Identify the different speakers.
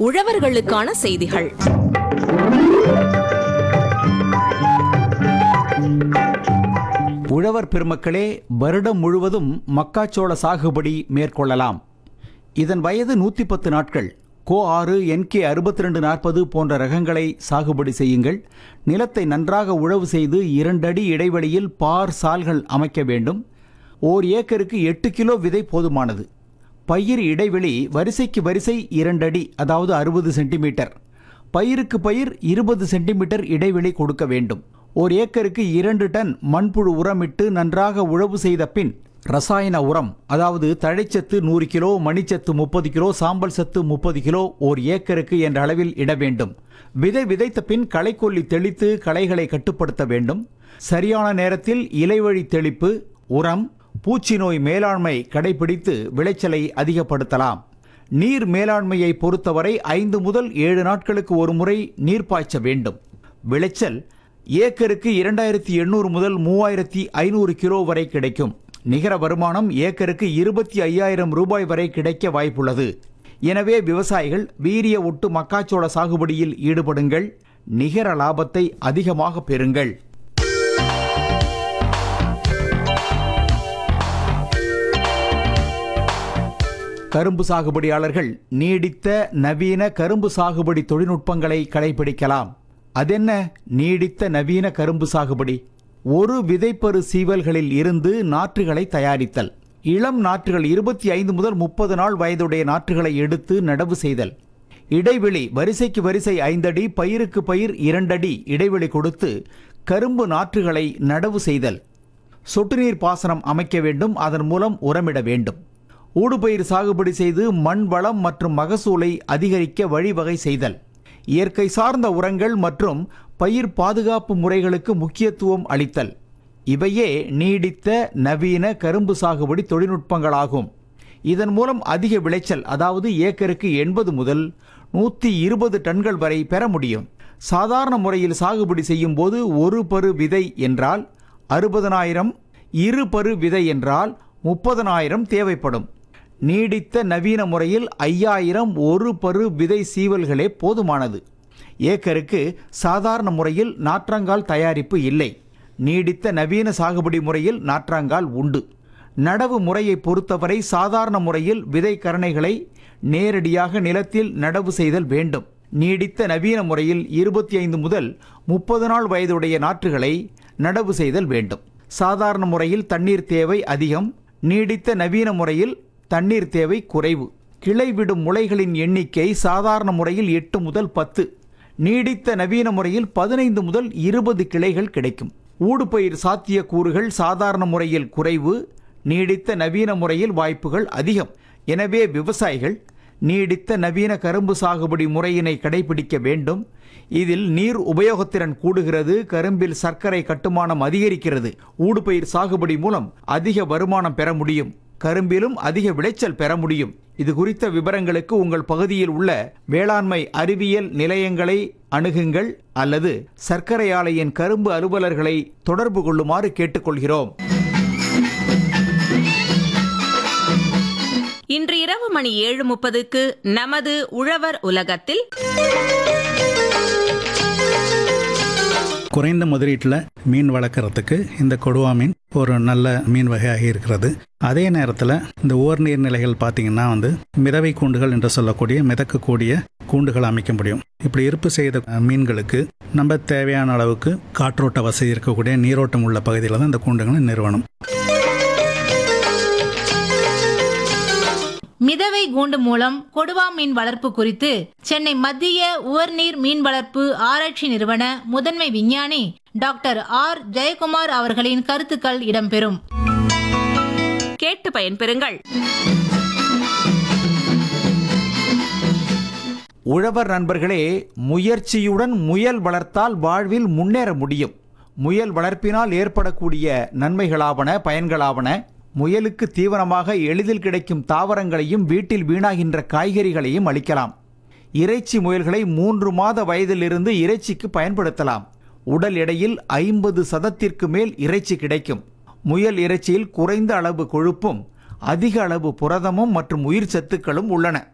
Speaker 1: உழவர்களுக்கான செய்திகள்
Speaker 2: உழவர் பெருமக்களே வருடம் முழுவதும் மக்காச்சோள சாகுபடி மேற்கொள்ளலாம் இதன் வயது நூற்றி பத்து நாட்கள் கோ ஆறு என்கே அறுபத்தி ரெண்டு நாற்பது போன்ற ரகங்களை சாகுபடி செய்யுங்கள் நிலத்தை நன்றாக உழவு செய்து இரண்டடி இடைவெளியில் பார் சால்கள் அமைக்க வேண்டும் ஓர் ஏக்கருக்கு எட்டு கிலோ விதை போதுமானது பயிர் இடைவெளி வரிசைக்கு வரிசை இரண்டடி அதாவது அறுபது சென்டிமீட்டர் பயிருக்கு பயிர் இருபது சென்டிமீட்டர் இடைவெளி கொடுக்க வேண்டும் ஒரு ஏக்கருக்கு இரண்டு டன் மண்புழு உரமிட்டு நன்றாக உழவு செய்த பின் ரசாயன உரம் அதாவது தழைச்சத்து நூறு கிலோ மணிச்சத்து முப்பது கிலோ சாம்பல் சத்து முப்பது கிலோ ஓர் ஏக்கருக்கு என்ற அளவில் இட வேண்டும் விதை விதைத்த பின் களைக்கொல்லி தெளித்து களைகளை கட்டுப்படுத்த வேண்டும் சரியான நேரத்தில் இலைவழி தெளிப்பு உரம் பூச்சி நோய் மேலாண்மை கடைபிடித்து விளைச்சலை அதிகப்படுத்தலாம் நீர் மேலாண்மையை பொறுத்தவரை ஐந்து முதல் ஏழு நாட்களுக்கு ஒரு முறை நீர் பாய்ச்ச வேண்டும் விளைச்சல் ஏக்கருக்கு இரண்டாயிரத்தி எண்ணூறு முதல் மூவாயிரத்தி ஐநூறு கிலோ வரை கிடைக்கும் நிகர வருமானம் ஏக்கருக்கு இருபத்தி ஐயாயிரம் ரூபாய் வரை கிடைக்க வாய்ப்புள்ளது எனவே விவசாயிகள் வீரிய ஒட்டு மக்காச்சோள சாகுபடியில் ஈடுபடுங்கள் நிகர லாபத்தை அதிகமாக பெறுங்கள் கரும்பு சாகுபடியாளர்கள் நீடித்த நவீன கரும்பு சாகுபடி தொழில்நுட்பங்களை கடைபிடிக்கலாம் அதென்ன நீடித்த நவீன கரும்பு சாகுபடி ஒரு விதைப்பரு சீவல்களில் இருந்து நாற்றுகளை தயாரித்தல் இளம் நாற்றுகள் இருபத்தி ஐந்து முதல் முப்பது நாள் வயதுடைய நாற்றுகளை எடுத்து நடவு செய்தல் இடைவெளி வரிசைக்கு வரிசை ஐந்தடி பயிருக்கு பயிர் இரண்டடி இடைவெளி கொடுத்து கரும்பு நாற்றுகளை நடவு செய்தல் சொட்டு நீர் பாசனம் அமைக்க வேண்டும் அதன் மூலம் உரமிட வேண்டும் ஊடுபயிர் சாகுபடி செய்து மண் வளம் மற்றும் மகசூலை அதிகரிக்க வழிவகை செய்தல் இயற்கை சார்ந்த உரங்கள் மற்றும் பயிர் பாதுகாப்பு முறைகளுக்கு முக்கியத்துவம் அளித்தல் இவையே நீடித்த நவீன கரும்பு சாகுபடி தொழில்நுட்பங்களாகும் இதன் மூலம் அதிக விளைச்சல் அதாவது ஏக்கருக்கு எண்பது முதல் நூற்றி இருபது டன்கள் வரை பெற முடியும் சாதாரண முறையில் சாகுபடி செய்யும் போது ஒரு பரு விதை என்றால் அறுபதனாயிரம் இரு பரு விதை என்றால் முப்பதனாயிரம் தேவைப்படும் நீடித்த நவீன முறையில் ஐயாயிரம் ஒரு பரு விதை சீவல்களே போதுமானது ஏக்கருக்கு சாதாரண முறையில் நாற்றங்கால் தயாரிப்பு இல்லை நீடித்த நவீன சாகுபடி முறையில் நாற்றாங்கால் உண்டு நடவு முறையை பொறுத்தவரை சாதாரண முறையில் விதை கரணைகளை நேரடியாக நிலத்தில் நடவு செய்தல் வேண்டும் நீடித்த நவீன முறையில் இருபத்தி ஐந்து முதல் முப்பது நாள் வயதுடைய நாற்றுகளை நடவு செய்தல் வேண்டும் சாதாரண முறையில் தண்ணீர் தேவை அதிகம் நீடித்த நவீன முறையில் தண்ணீர் தேவை குறைவு கிளை விடும் முளைகளின் எண்ணிக்கை சாதாரண முறையில் எட்டு முதல் பத்து நீடித்த நவீன முறையில் பதினைந்து முதல் இருபது கிளைகள் கிடைக்கும் ஊடுபயிர் சாத்தியக்கூறுகள் சாதாரண முறையில் குறைவு நீடித்த நவீன முறையில் வாய்ப்புகள் அதிகம் எனவே விவசாயிகள் நீடித்த நவீன கரும்பு சாகுபடி முறையினை கடைபிடிக்க வேண்டும் இதில் நீர் உபயோகத்திறன் கூடுகிறது கரும்பில் சர்க்கரை கட்டுமானம் அதிகரிக்கிறது ஊடுபயிர் சாகுபடி மூலம் அதிக வருமானம் பெற முடியும் கரும்பிலும் அதிக விளைச்சல் பெற முடியும் இது குறித்த விவரங்களுக்கு உங்கள் பகுதியில் உள்ள வேளாண்மை அறிவியல் நிலையங்களை அணுகுங்கள் அல்லது சர்க்கரை ஆலையின் கரும்பு அலுவலர்களை தொடர்பு கொள்ளுமாறு கேட்டுக்கொள்கிறோம்
Speaker 1: இன்று இரவு மணி ஏழு முப்பதுக்கு நமது உழவர் உலகத்தில்
Speaker 3: குறைந்த முதலீட்டில் மீன் வளர்க்குறதுக்கு இந்த கொடுவா மீன் ஒரு நல்ல மீன் வகையாக இருக்கிறது அதே நேரத்தில் இந்த ஓர் நீர்நிலைகள் பார்த்தீங்கன்னா வந்து மிதவை கூண்டுகள் என்று சொல்லக்கூடிய மிதக்கக்கூடிய கூண்டுகள் அமைக்க முடியும் இப்படி இருப்பு செய்த அஹ், மீன்களுக்கு நம்ம தேவையான அளவுக்கு காற்றோட்ட வசதி இருக்கக்கூடிய நீரோட்டம் உள்ள பகுதியில் தான் இந்த கூண்டுகளை நிறுவனம்
Speaker 4: மிதவை கூண்டு மூலம் கொடுவா மீன் வளர்ப்பு குறித்து சென்னை மத்திய உவர்நீர் மீன் வளர்ப்பு ஆராய்ச்சி நிறுவன முதன்மை விஞ்ஞானி டாக்டர் ஆர் ஜெயக்குமார் அவர்களின் கருத்துக்கள் இடம்பெறும்
Speaker 1: கேட்டு பயன்பெறுங்கள்
Speaker 2: உழவர் நண்பர்களே முயற்சியுடன் முயல் வளர்த்தால் வாழ்வில் முன்னேற முடியும் முயல் வளர்ப்பினால் ஏற்படக்கூடிய நன்மைகளாவன பயன்களாவன முயலுக்கு தீவனமாக எளிதில் கிடைக்கும் தாவரங்களையும் வீட்டில் வீணாகின்ற காய்கறிகளையும் அளிக்கலாம் இறைச்சி முயல்களை மூன்று மாத வயதிலிருந்து இறைச்சிக்கு பயன்படுத்தலாம் உடல் எடையில் ஐம்பது சதத்திற்கு மேல் இறைச்சி கிடைக்கும் முயல் இறைச்சியில் குறைந்த அளவு கொழுப்பும் அதிக அளவு புரதமும் மற்றும் உயிர் சத்துக்களும் உள்ளன